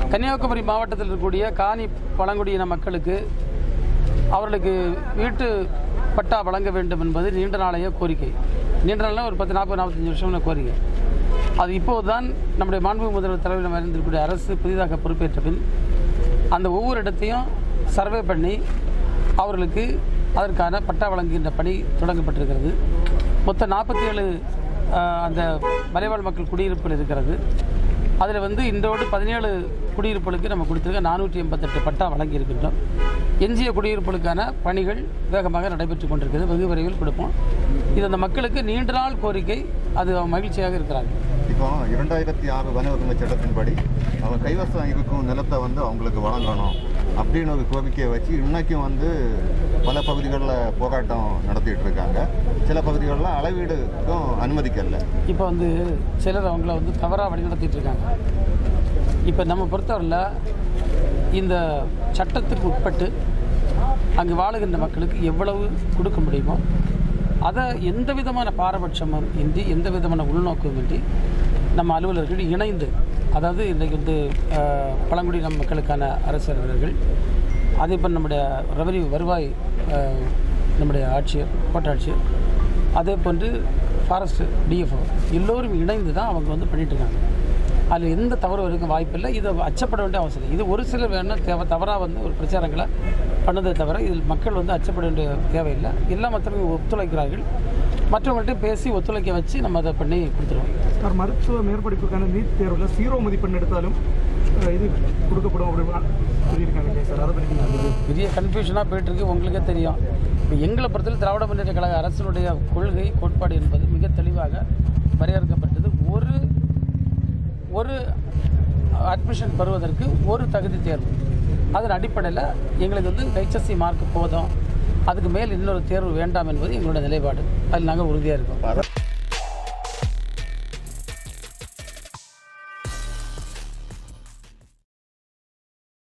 கன்னியாகுமரி மாவட்டத்தில் இருக்கக்கூடிய காணி பழங்குடியின மக்களுக்கு அவர்களுக்கு வீட்டு பட்டா வழங்க வேண்டும் என்பது நீண்ட நாளைய கோரிக்கை நீண்ட நாளில் ஒரு பத்து நாற்பது நாற்பத்தஞ்சு வருஷம் கோரிக்கை அது இப்போது தான் நம்முடைய மாண்பு முதல்வர் தலைவரிடம் இருந்திருக்கக்கூடிய அரசு புதிதாக பொறுப்பேற்ற பின் அந்த ஒவ்வொரு இடத்தையும் சர்வே பண்ணி அவர்களுக்கு அதற்கான பட்டா வழங்குகின்ற பணி தொடங்கப்பட்டிருக்கிறது மொத்தம் நாற்பத்தி ஏழு அந்த மலைவாழ் மக்கள் குடியிருப்பில் இருக்கிறது அதில் வந்து இன்றோடு பதினேழு குடியிருப்புகளுக்கு நம்ம கொடுத்துருக்க நானூற்றி எண்பத்தெட்டு பட்டா வழங்கியிருக்கின்றோம் எஞ்சிய குடியிருப்புகளுக்கான பணிகள் வேகமாக நடைபெற்று கொண்டிருக்கிறது வெகு விரைவில் கொடுப்போம் இது அந்த மக்களுக்கு நீண்ட நாள் கோரிக்கை அது மகிழ்ச்சியாக இருக்கிறார்கள் இப்போ இரண்டாயிரத்தி ஆறு வன உரிமை சட்டத்தின்படி அவங்க கைவசம் இருக்கும் நிலத்தை வந்து அவங்களுக்கு வழங்கணும் அப்படின்னு ஒரு கோரிக்கையை வச்சு இன்னைக்கும் வந்து பல பகுதிகளில் போராட்டம் நடத்திட்டு இருக்காங்க சில பகுதிகளில் அளவீடுக்கும் அனுமதிக்கல இப்போ வந்து சிலர் அவங்கள வந்து தவறாக வழிநடத்திட்டு இருக்காங்க இப்போ நம்ம பொறுத்தவரையில் இந்த சட்டத்துக்கு உட்பட்டு அங்கு வாழுகின்ற மக்களுக்கு எவ்வளவு கொடுக்க முடியுமோ அதை எந்த விதமான பாரபட்சமும் இன்றி எந்த விதமான உள்நோக்கமும் இன்றி நம்ம அலுவலர்கள் இணைந்து அதாவது இன்றைக்கு வந்து அஹ், பழங்குடியின மக்களுக்கான அரசு அலுவலர்கள் அதே போல் நம்முடைய ரெவன்யூ வருவாய் அஹ், நம்முடைய ஆட்சியர் கோட்டாட்சியர் அதே போன்று ஃபாரஸ்ட் டிஎஃப்ஓ எல்லோரும் இணைந்து தான் அவங்க வந்து பண்ணிட்டு இருக்காங்க அதில் எந்த தவறு இருக்க வாய்ப்பில்லை இதை அச்சப்பட வேண்டிய அவசியம் இல்லை. இது ஒரு சிலர் வேணால் தேவை தவறாக வந்து ஒரு பிரச்சாரங்களை பண்ணதை தவிர இதில் மக்கள் வந்து அச்சப்பட வேண்டிய தேவையில்லை எல்லா மக்களும் ஒத்துழைக்கிறார்கள் மற்றவங்கள்ட்ட பேசி ஒத்துழைக்க வச்சு நம்ம அதை பண்ணி கொடுத்துருவோம் சார் மருத்துவ மேற்படிப்புக்கான நீட் தேர்வில் ஜீரோ மதிப்பெண் எடுத்தாலும் அஹ், இது கொடுக்கப்படும் அப்படின்னு சொல்லியிருக்காங்க இல்லையா சார் அதை பற்றி இது பெரிய கன்ஃபியூஷனாக போயிட்டுருக்கு உங்களுக்கே தெரியும் இப்போ எங்களை பொறுத்தவரை திராவிட முன்னேற்ற கழக அரசினுடைய கொள்கை கோட்பாடு என்பது மிக தெளிவாக வரையறுக்கப்பட்டது ஒரு ஒரு அட்மிஷன் பெறுவதற்கு ஒரு தகுதி தேர்வு அதன் அடிப்படையில் எங்களுக்கு வந்து ஹெச்எஸ்சி மார்க் போதும் அதுக்கு மேல் இன்னொரு தேர்வு வேண்டாம் என்பது எங்களுடைய நிலைப்பாடு அதில் நாங்கள் உறுதியாக இருக்கோம்